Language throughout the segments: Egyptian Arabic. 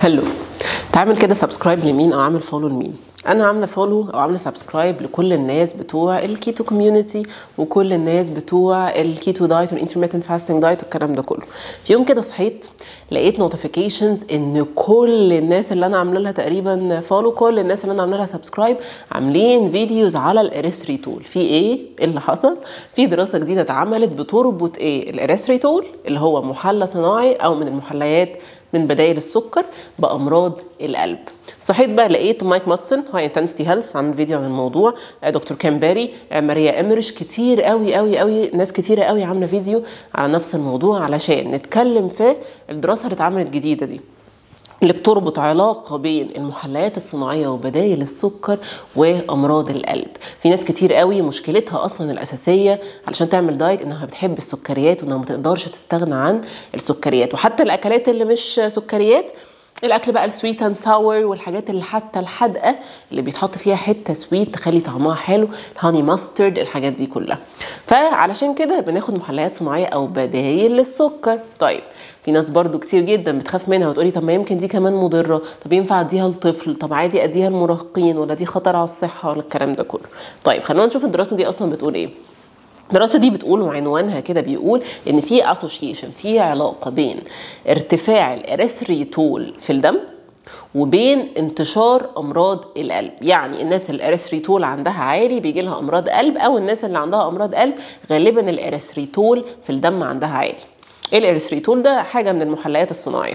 هلو تعمل كده سبسكرايب لمين او عامل فولو لمين انا عامله فولو او عامله سبسكرايب لكل الناس بتوع الكيتو كوميونتي وكل الناس بتوع الكيتو دايت والانترميتنت فاستنج دايت والكلام ده كله في يوم كده صحيت لقيت نوتيفيكيشنز ان كل الناس اللي انا عامله لها تقريبا فولو كل الناس اللي انا عامله لها سبسكرايب عاملين فيديوز على الاريثريتول في ايه إيه اللي حصل في دراسه جديده اتعملت بتربط ايه الاريثريتول اللي هو محلى صناعي او من المحليات من بدائل السكر بامراض القلب صحيت بقى لقيت مايك ماتسون هاي انتنسيتي هيلث عامل فيديو عن الموضوع دكتور كامباري ماريا امرش كتير قوي قوي قوي ناس كتيره قوي عامله فيديو على نفس الموضوع علشان نتكلم في الدراسه اللي اتعملت جديده دي اللي بتربط علاقه بين المحليات الصناعيه وبدائل السكر وامراض القلب في ناس كتير قوي مشكلتها اصلا الاساسيه علشان تعمل دايت انها بتحب السكريات وانها ما تقدرش تستغنى عن السكريات وحتى الاكلات اللي مش سكريات الاكل بقى السويت اند ساور والحاجات اللي حتى الحادقه اللي بيتحط فيها حته سويت تخلي طعمها حلو الهاني ماسترد الحاجات دي كلها فعلشان كده بناخد محليات صناعيه او بدايل للسكر طيب في ناس برضو كتير جدا بتخاف منها وتقولي طب ما يمكن دي كمان مضره طب ينفع اديها لطفل طب عادي اديها لمراهقين ولا دي خطر على الصحه ولا الكلام ده كله طيب خلينا نشوف الدراسه دي اصلا بتقول ايه الدراسة دي بتقول وعنوانها كده بيقول ان في اسوشيشن في علاقة بين ارتفاع الاريثريتول في الدم وبين انتشار امراض القلب يعني الناس اللي الاريثريتول عندها عالي بيجي لها امراض قلب او الناس اللي عندها امراض قلب غالبا الاريثريتول في الدم عندها عالي الاريثريتول ده حاجة من المحليات الصناعية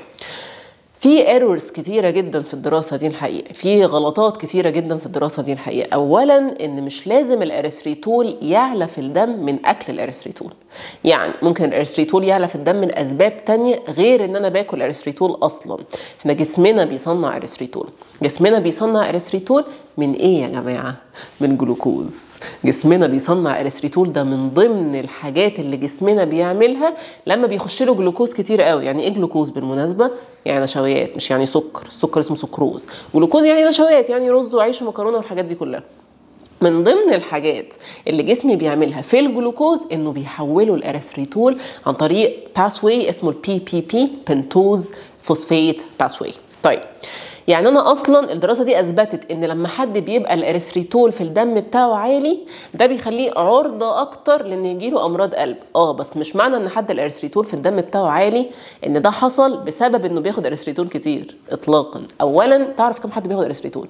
في ايرورز كتيره جدا في الدراسه دي الحقيقه في غلطات كتيره جدا في الدراسه دي الحقيقه اولا ان مش لازم الاريثريتول يعلى في الدم من اكل الاريثريتول يعني ممكن الاريثريتول يعلى في الدم من اسباب تانية غير ان انا باكل اريثريتول اصلا احنا جسمنا بيصنع اريثريتول جسمنا بيصنع اريثريتول من ايه يا جماعه من جلوكوز جسمنا بيصنع اريثريتول ده من ضمن الحاجات اللي جسمنا بيعملها لما بيخش له جلوكوز كتير قوي يعني ايه جلوكوز بالمناسبه يعني نشويات مش يعني سكر السكر اسمه سكروز جلوكوز يعني نشويات يعني رز وعيش ومكرونه والحاجات دي كلها من ضمن الحاجات اللي جسمي بيعملها في الجلوكوز انه بيحولوا الاريثريتول عن طريق باثوي اسمه البي بي بي بنتوز فوسفيت باثوي طيب يعني انا اصلا الدراسه دي اثبتت ان لما حد بيبقى الاريثريتول في الدم بتاعه عالي ده بيخليه عرضه اكتر لان يجيله امراض قلب اه بس مش معنى ان حد الاريثريتول في الدم بتاعه عالي ان ده حصل بسبب انه بياخد اريثريتول كتير اطلاقا اولا تعرف كم حد بياخد اريثريتول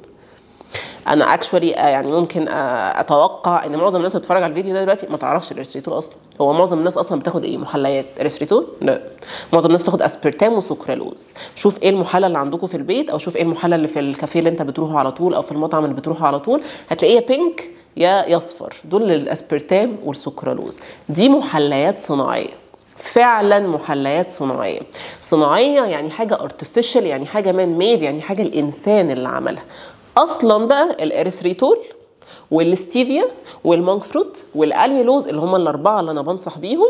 انا اكشولي يعني ممكن اتوقع ان معظم الناس اللي بتتفرج على الفيديو ده دلوقتي ما تعرفش الاريثريتول اصلا هو معظم الناس اصلا بتاخد ايه محليات اريثريتول لا معظم الناس بتاخد اسبرتام وسكرالوز شوف ايه المحلى اللي عندكم في البيت او شوف ايه المحلى اللي في الكافيه اللي انت بتروحه على طول او في المطعم اللي بتروحه على طول هتلاقيه بينك يا يصفر دول الاسبرتام والسكرالوز دي محليات صناعيه فعلا محليات صناعيه صناعيه يعني حاجه ارتفيشال يعني حاجه مان ميد يعني حاجه الانسان اللي عملها اصلا بقى الاريثريتول والستيفيا والمونك فروت والاليلوز اللي هم الاربعه اللي انا بنصح بيهم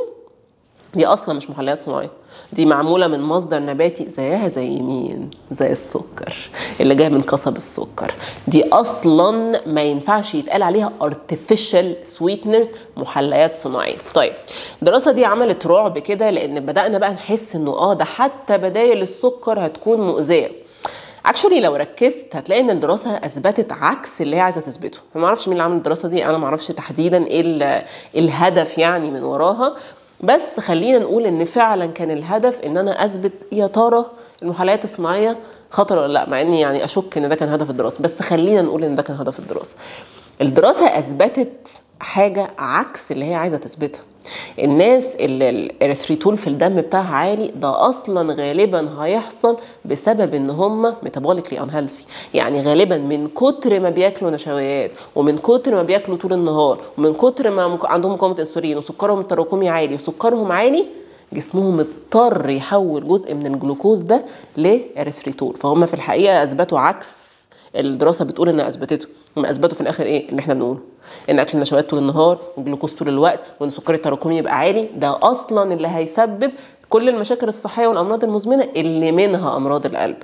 دي اصلا مش محليات صناعيه دي معموله من مصدر نباتي زيها زي مين زي السكر اللي جاي من قصب السكر دي اصلا ما ينفعش يتقال عليها artificial sweeteners محليات صناعيه طيب الدراسه دي عملت رعب كده لان بدانا بقى نحس انه اه ده حتى بدايل السكر هتكون مؤذيه اكشولي لو ركزت هتلاقي ان الدراسه اثبتت عكس اللي هي عايزه تثبته ما اعرفش مين اللي عمل الدراسه دي انا ما اعرفش تحديدا ايه الهدف يعني من وراها بس خلينا نقول ان فعلا كان الهدف ان انا اثبت يا ترى المحليات الصناعيه خطر ولا لا مع اني يعني اشك ان ده كان هدف الدراسه بس خلينا نقول ان ده كان هدف الدراسه الدراسه اثبتت حاجه عكس اللي هي عايزه تثبتها الناس اللي الاريثريتول في الدم بتاعها عالي ده اصلا غالبا هيحصل بسبب ان هم ميتابوليكلي انهيلثي يعني غالبا من كتر ما بياكلوا نشويات ومن كتر ما بياكلوا طول النهار ومن كتر ما عندهم مقاومه انسولين وسكرهم التراكمي عالي وسكرهم عالي جسمهم اضطر يحول جزء من الجلوكوز ده لاريثريتول فهم في الحقيقه اثبتوا عكس الدراسه بتقول انها اثبتته هم اثبتوا في الاخر ايه اللي احنا بنقوله ان اكل النشويات طول النهار والجلوكوز طول الوقت وان السكر التراكمي يبقى عالي ده اصلا اللي هيسبب كل المشاكل الصحيه والامراض المزمنه اللي منها امراض القلب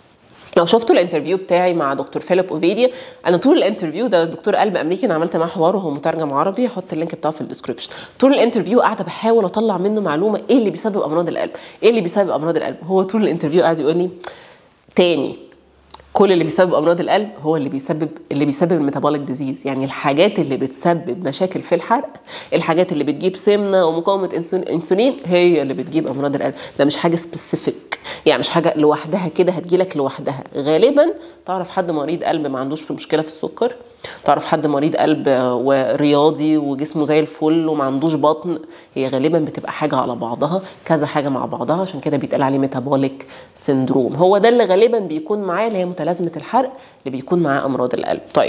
لو شفتوا الانترفيو بتاعي مع دكتور فيليب اوفيديا انا طول الانترفيو ده دكتور قلب امريكي انا عملت معاه حوار وهو مترجم عربي هحط اللينك بتاعه في الديسكربشن طول الانترفيو قاعده بحاول اطلع منه معلومه ايه اللي بيسبب امراض القلب ايه اللي بيسبب امراض القلب هو طول الانترفيو قاعد يقول لي تاني كل اللي بيسبب امراض القلب هو اللي بيسبب اللي بيسبب الميتابوليك ديزيز يعني الحاجات اللي بتسبب مشاكل في الحرق الحاجات اللي بتجيب سمنه ومقاومه إنسول- انسولين هي اللي بتجيب امراض القلب ده مش حاجه سبيسيفيك يعني مش حاجه لوحدها كده هتجيلك لوحدها غالبا تعرف حد مريض قلب ما عندوش في مشكله في السكر تعرف حد مريض قلب آه، ورياضي وجسمه زي الفل وما عندوش بطن هي غالبا بتبقى حاجه على بعضها كذا حاجه مع بعضها عشان كده بيتقال عليه ميتابوليك سيندروم هو ده اللي غالبا بيكون معاه اللي هي متلازمه الحرق اللي بيكون معاه امراض القلب طيب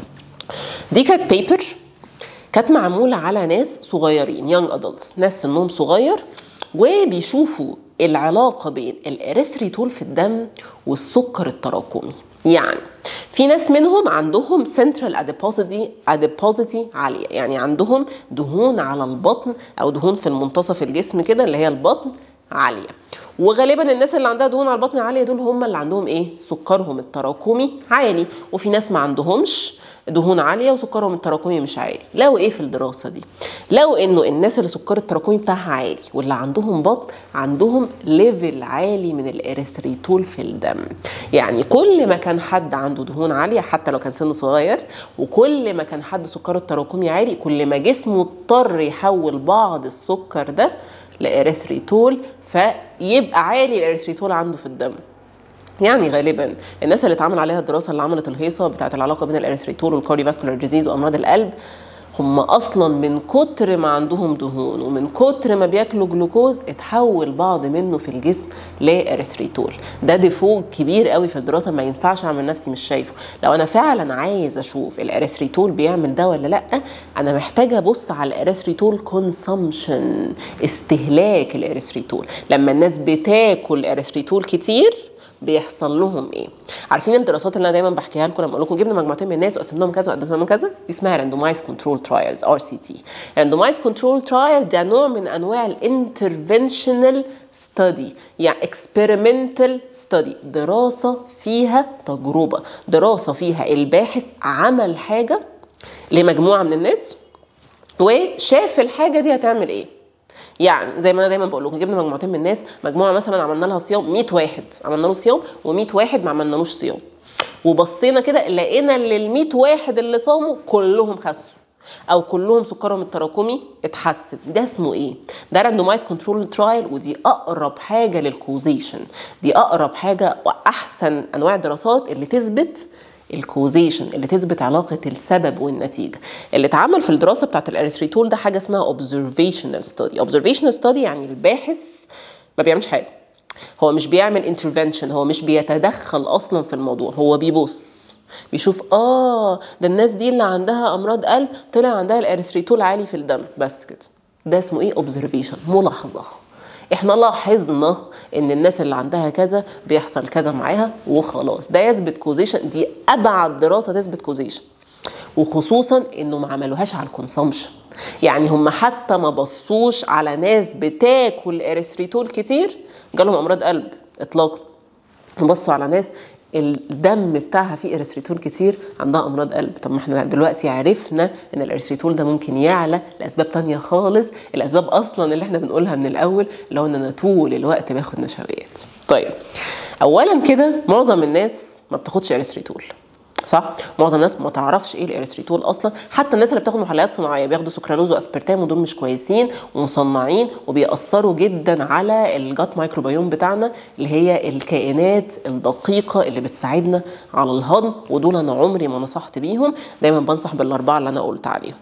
دي كانت بيبر كانت معمولة على ناس صغيرين يونج ادلتس ناس سنهم صغير وبيشوفوا العلاقة بين الاريثريتول في الدم والسكر التراكمي يعني في ناس منهم عندهم سنترال اديبوزيتي اديبوزيتي عاليه يعني عندهم دهون على البطن او دهون في المنتصف الجسم كده اللي هي البطن عاليه وغالبا الناس اللي عندها دهون على البطن عاليه دول هم اللي عندهم ايه سكرهم التراكمي عالي وفي ناس ما عندهمش دهون عاليه وسكرهم التراكمي مش عالي لو ايه في الدراسه دي لو انه الناس اللي سكر التراكمي بتاعها عالي واللي عندهم بطن عندهم ليفل عالي من الاريثريتول في الدم يعني كل ما كان حد عنده دهون عاليه حتى لو كان سنه صغير وكل ما كان حد سكره التراكمي عالي كل ما جسمه اضطر يحول بعض السكر ده لاريثريتول فيبقى عالي الاريثريتول عنده في الدم يعني غالبا الناس اللي اتعمل عليها الدراسه اللي عملت الهيصه بتاعه العلاقه بين الاريثريتول والكارديوفاسكولار ديزيز وامراض القلب هم اصلا من كتر ما عندهم دهون ومن كتر ما بياكلوا جلوكوز اتحول بعض منه في الجسم لاريثريتول ده ديفو كبير قوي في الدراسه ما ينفعش اعمل نفسي مش شايفه لو انا فعلا عايز اشوف الاريثريتول بيعمل ده ولا لا انا محتاجه ابص على الاريثريتول كونسامشن استهلاك الاريثريتول لما الناس بتاكل اريثريتول كتير بيحصل لهم ايه عارفين الدراسات اللي انا دايما بحكيها لكم لما اقول لكم جبنا مجموعتين من الناس وقسمناهم كذا وقدمناهم كذا دي اسمها راندومايز كنترول ترايلز ار سي تي راندومايز كنترول ترايل ده نوع من انواع الانترفنشنال ستادي يعني اكسبيرمنتال ستادي دراسه فيها تجربه دراسه فيها الباحث عمل حاجه لمجموعه من الناس وشاف الحاجه دي هتعمل ايه يعني زي ما انا دايما بقول لكم جبنا مجموعتين من الناس مجموعه مثلا عملنا لها صيام 100 واحد عملنا له صيام و100 واحد ما عملنالوش صيام وبصينا كده لقينا اللي ال 100 واحد اللي صاموا كلهم خسوا او كلهم سكرهم التراكمي اتحسن ده اسمه ايه ده راندومايز كنترول ترايل ودي اقرب حاجه للكوزيشن دي اقرب حاجه واحسن انواع الدراسات اللي تثبت الكوزيشن اللي تثبت علاقه السبب والنتيجه اللي اتعمل في الدراسه بتاعت الاريثريتول ده حاجه اسمها observational study observational study يعني الباحث ما بيعملش حاجه هو مش بيعمل انترفنشن هو مش بيتدخل اصلا في الموضوع هو بيبص بيشوف اه ده الناس دي اللي عندها امراض قلب طلع عندها الاريثريتول عالي في الدم بس كده ده اسمه ايه اوبزرفيشن ملاحظه احنا لاحظنا ان الناس اللي عندها كذا بيحصل كذا معاها وخلاص ده يثبت كوزيشن دي ابعد دراسه تثبت كوزيشن وخصوصا انه ما عملوهاش على الكونسومشن يعني هم حتى ما بصوش على ناس بتاكل اريثريتول كتير جالهم امراض قلب اطلاقا بصوا على ناس الدم بتاعها فيه اريثريتول كتير عندها امراض قلب طب ما احنا دلوقتي عرفنا ان الاريثريتول ده ممكن يعلى لاسباب تانية خالص الاسباب اصلا اللي احنا بنقولها من الاول اللي هو ان انا طول الوقت باخد نشويات طيب اولا كده معظم الناس ما بتاخدش اريثريتول صح معظم الناس ما تعرفش ايه الاريثريتول اصلا حتى الناس اللي بتاخد محليات صناعيه بياخدوا سكرالوز واسبرتام ودول مش كويسين ومصنعين وبيأثروا جدا على الجات مايكروبيوم بتاعنا اللي هي الكائنات الدقيقه اللي بتساعدنا على الهضم ودول انا عمري ما نصحت بيهم دايما بنصح بالاربعه اللي انا قلت عليهم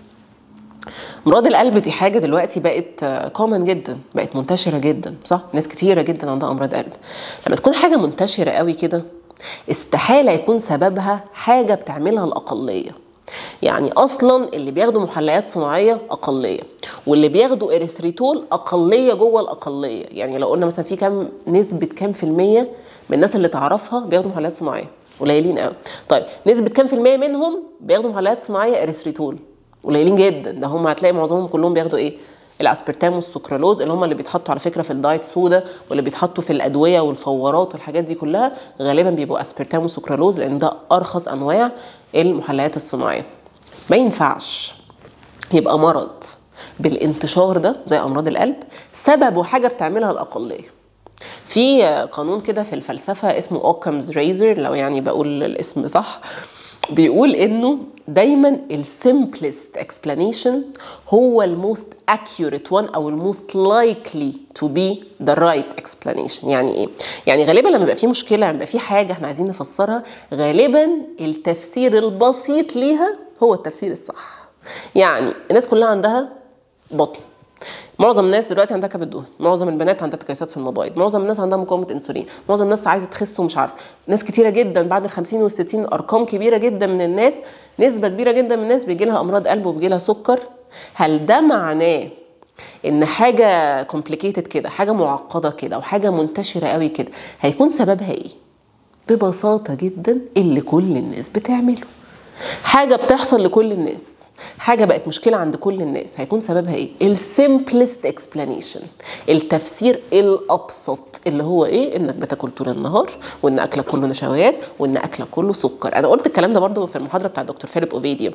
امراض القلب دي حاجه دلوقتي بقت كومن جدا بقت منتشره جدا صح ناس كتيره جدا عندها امراض قلب لما تكون حاجه منتشره قوي كده استحاله يكون سببها حاجه بتعملها الاقليه يعني اصلا اللي بياخدوا محليات صناعيه اقليه واللي بياخدوا اريثريتول اقليه جوه الاقليه يعني لو قلنا مثلا في كام نسبه كام في الميه من الناس اللي تعرفها بياخدوا محليات صناعيه قليلين قوي طيب نسبه كام في الميه منهم بياخدوا محليات صناعيه اريثريتول قليلين جدا ده هم هتلاقي معظمهم كلهم بياخدوا ايه الاسبرتام والسكرالوز اللي هم اللي بيتحطوا على فكره في الدايت سودا واللي بيتحطوا في الادويه والفورات والحاجات دي كلها غالبا بيبقوا اسبرتام وسكرالوز لان ده ارخص انواع المحليات الصناعيه ما ينفعش يبقى مرض بالانتشار ده زي امراض القلب سببه حاجه بتعملها الاقليه في قانون كده في الفلسفه اسمه اوكامز ريزر لو يعني بقول الاسم صح بيقول انه دايما السمبلست explanation هو الموست accurate one او الموست likely to be the right explanation يعني ايه يعني غالبا لما يبقى في مشكله لما يبقى في حاجه احنا عايزين نفسرها غالبا التفسير البسيط ليها هو التفسير الصح يعني الناس كلها عندها بطن معظم الناس دلوقتي عندها كبد دهني معظم البنات عندها تكيسات في المبايض معظم الناس عندها مقاومه انسولين معظم الناس عايزه تخس ومش عارفه ناس كتيره جدا بعد ال 50 وال 60 ارقام كبيره جدا من الناس نسبه كبيره جدا من الناس بيجي لها امراض قلب وبيجي لها سكر هل ده معناه ان حاجه كومبليكيتد كده حاجه معقده كده او حاجه منتشره قوي كده هيكون سببها ايه ببساطه جدا اللي كل الناس بتعمله حاجه بتحصل لكل الناس حاجة بقت مشكلة عند كل الناس هيكون سببها ايه؟ السمبلست اكسبلانيشن التفسير الأبسط اللي هو ايه؟ انك بتاكل طول النهار وان اكلك كله نشويات وان اكلك كله سكر انا قلت الكلام ده برضو في المحاضرة بتاع دكتور فيليب اوفيديو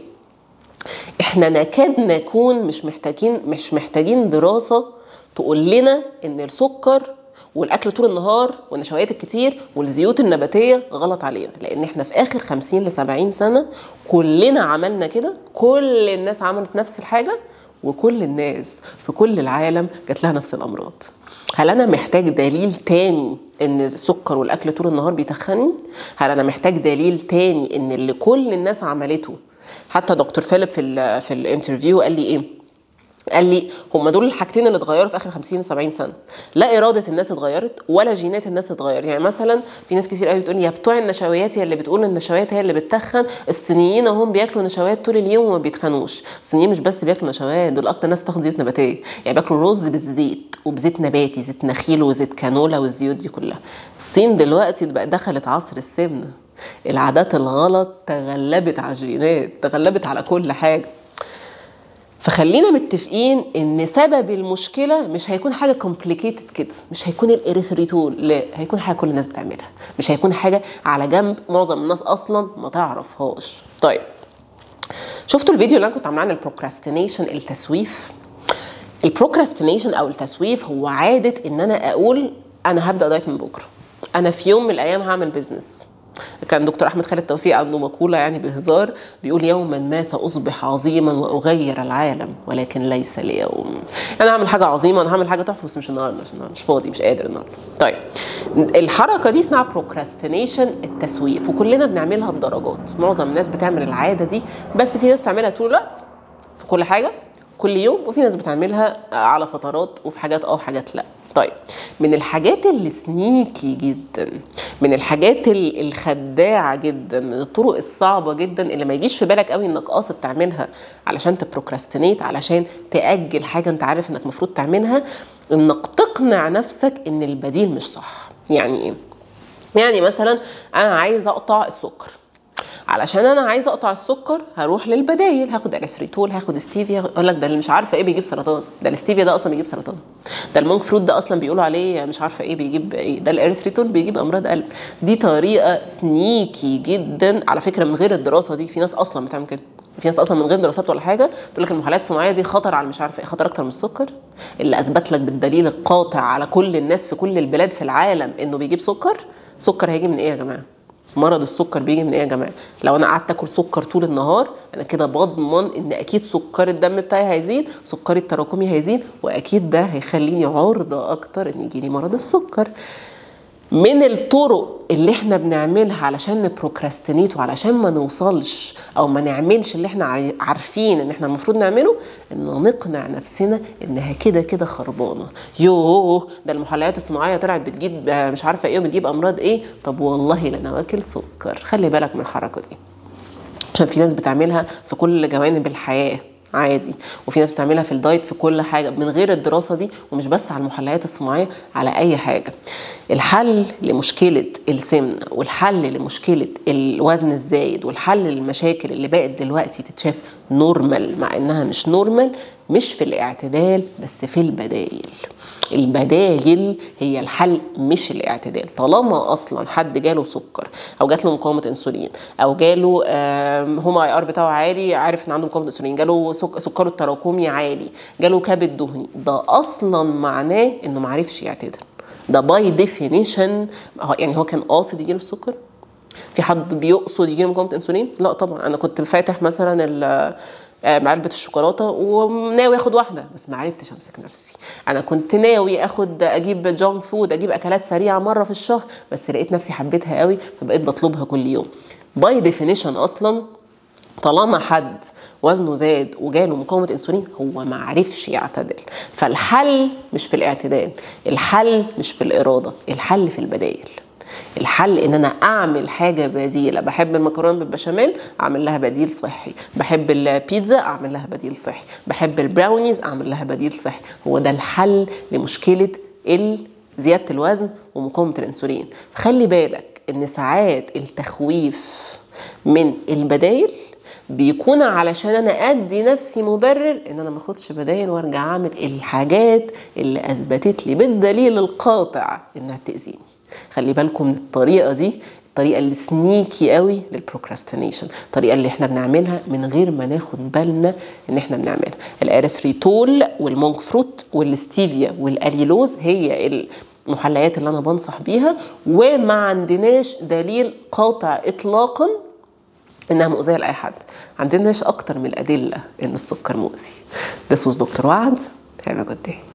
احنا نكاد نكون مش محتاجين مش محتاجين دراسة تقول لنا ان السكر والاكل طول النهار والنشويات الكتير والزيوت النباتيه غلط علينا لان احنا في اخر 50 ل 70 سنه كلنا عملنا كده كل الناس عملت نفس الحاجه وكل الناس في كل العالم جات لها نفس الامراض هل انا محتاج دليل تاني ان السكر والاكل طول النهار بيتخني هل انا محتاج دليل تاني ان اللي كل الناس عملته حتى دكتور فيليب في ال في الانترفيو قال لي ايه قال لي هم دول الحاجتين اللي اتغيروا في اخر 50 70 سنه لا اراده الناس اتغيرت ولا جينات الناس اتغيرت يعني مثلا في ناس كتير قوي بتقول يا بتوع النشويات يا اللي بتقول النشويات هي اللي بتتخن الصينيين هم بياكلوا نشويات طول اليوم وما بيتخنوش الصينيين مش بس بياكلوا نشويات دول اكتر ناس بتاخد زيوت نباتيه يعني بياكلوا رز بالزيت وبزيت نباتي زيت نخيل وزيت كانولا والزيوت دي كلها الصين دلوقتي بقى دخلت عصر السمنه العادات الغلط تغلبت على الجينات تغلبت على كل حاجه فخلينا متفقين ان سبب المشكله مش هيكون حاجه كومبليكيتد كده مش هيكون الاريثريتول لا هيكون حاجه كل الناس بتعملها مش هيكون حاجه على جنب معظم الناس اصلا ما تعرفهاش طيب شفتوا الفيديو اللي انا كنت عاملاه عن البروكراستينيشن التسويف البروكراستينيشن او التسويف هو عاده ان انا اقول انا هبدا دايت من بكره انا في يوم من الايام هعمل بيزنس كان دكتور احمد خالد توفيق عنده مقوله يعني بهزار بيقول يوما ما ساصبح عظيما واغير العالم ولكن ليس اليوم انا هعمل حاجه عظيمه انا هعمل حاجه تحفه بس مش النهارده مش, مش فاضي مش قادر النهارده طيب الحركه دي اسمها بروكراستينيشن التسويف وكلنا بنعملها بدرجات معظم الناس بتعمل العاده دي بس في ناس بتعملها طول الوقت في كل حاجه كل يوم وفي ناس بتعملها على فترات وفي حاجات اه وحاجات لا طيب من الحاجات اللي سنيكي جدا من الحاجات الخداعه جدا من الطرق الصعبه جدا اللي ما يجيش في بالك قوي انك قاصد تعملها علشان تبروكراستينيت علشان تاجل حاجه انت عارف انك المفروض تعملها انك تقنع نفسك ان البديل مش صح يعني ايه يعني مثلا انا عايزه اقطع السكر علشان انا عايزه اقطع السكر هروح للبدايل هاخد الاسريتول هاخد ستيفيا اقول لك ده اللي مش عارفه ايه بيجيب سرطان ده الستيفيا ده اصلا بيجيب سرطان ده المونك فروت ده اصلا بيقولوا عليه مش عارفه ايه بيجيب ايه ده الاريثريتول بيجيب امراض قلب دي طريقه سنيكي جدا على فكره من غير الدراسه دي في ناس اصلا بتعمل كده في ناس اصلا من غير دراسات ولا حاجه تقول لك المحلات الصناعيه دي خطر على مش عارفه ايه خطر اكتر من السكر اللي اثبت لك بالدليل القاطع على كل الناس في كل البلاد في العالم انه بيجيب سكر سكر هيجي من ايه يا جماعه مرض السكر بيجي من ايه يا جماعه لو انا قعدت اكل سكر طول النهار انا كده بضمن ان اكيد سكر الدم بتاعي هيزيد سكري التراكمي هيزيد واكيد ده هيخليني عرضه اكتر ان يجيلي مرض السكر من الطرق اللي احنا بنعملها علشان نبروكراستينيت وعلشان ما نوصلش او ما نعملش اللي احنا عارفين ان احنا المفروض نعمله ان نقنع نفسنا انها كده كده خربانه يوه ده المحليات الصناعيه طلعت بتجيب مش عارفه ايه وبتجيب امراض ايه طب والله لا انا واكل سكر خلي بالك من الحركه دي عشان في ناس بتعملها في كل جوانب الحياه عادي وفي ناس بتعملها في الدايت في كل حاجه من غير الدراسه دي ومش بس على المحليات الصناعيه على اي حاجه الحل لمشكله السمنه والحل لمشكله الوزن الزايد والحل للمشاكل اللي بقت دلوقتي تتشاف نورمال مع انها مش نورمال مش في الاعتدال بس في البدايل البدايل هي الحل مش الاعتدال طالما اصلا حد جاله سكر او جات له مقاومه انسولين او جاله هوم اي ار بتاعه عالي عارف ان عنده مقاومه انسولين جاله سكره التراكمي عالي جاله كبد دهني ده اصلا معناه انه ما عرفش يعتدل ده باي ديفينيشن يعني هو كان قاصد يجيله السكر في حد بيقصد يجيله مقاومه انسولين لا طبعا انا كنت فاتح مثلا ال- آه، علبه الشوكولاته وناوي اخد واحده بس ما عرفتش امسك نفسي انا كنت ناوي اخد اجيب جانك فود اجيب اكلات سريعه مره في الشهر بس لقيت نفسي حبيتها قوي فبقيت بطلبها كل يوم باي ديفينيشن اصلا طالما حد وزنه زاد وجاله مقاومة انسولين هو ما عرفش يعتدل فالحل مش في الاعتدال الحل مش في الإرادة الحل في البدائل الحل ان انا اعمل حاجه بديله بحب المكرونه بالبشاميل اعمل لها بديل صحي بحب البيتزا اعمل لها بديل صحي بحب البراونيز اعمل لها بديل صحي هو ده الحل لمشكله ال- زياده الوزن ومقاومه الانسولين خلي بالك ان ساعات التخويف من البدايل بيكون علشان انا ادي نفسي مبرر ان انا ما اخدش بدايل وارجع اعمل الحاجات اللي اثبتت لي بالدليل القاطع انها بتاذيني خلي بالكم من الطريقه دي الطريقه اللي سنيكي قوي للبروكراستينيشن الطريقه اللي احنا بنعملها من غير ما ناخد بالنا ان احنا بنعملها الاريثريتول والمونك فروت والستيفيا والاليلوز هي المحليات اللي انا بنصح بيها وما عندناش دليل قاطع اطلاقا انها مؤذيه لاي حد عندناش اكتر من الادله ان السكر مؤذي This was دكتور وعد have a good day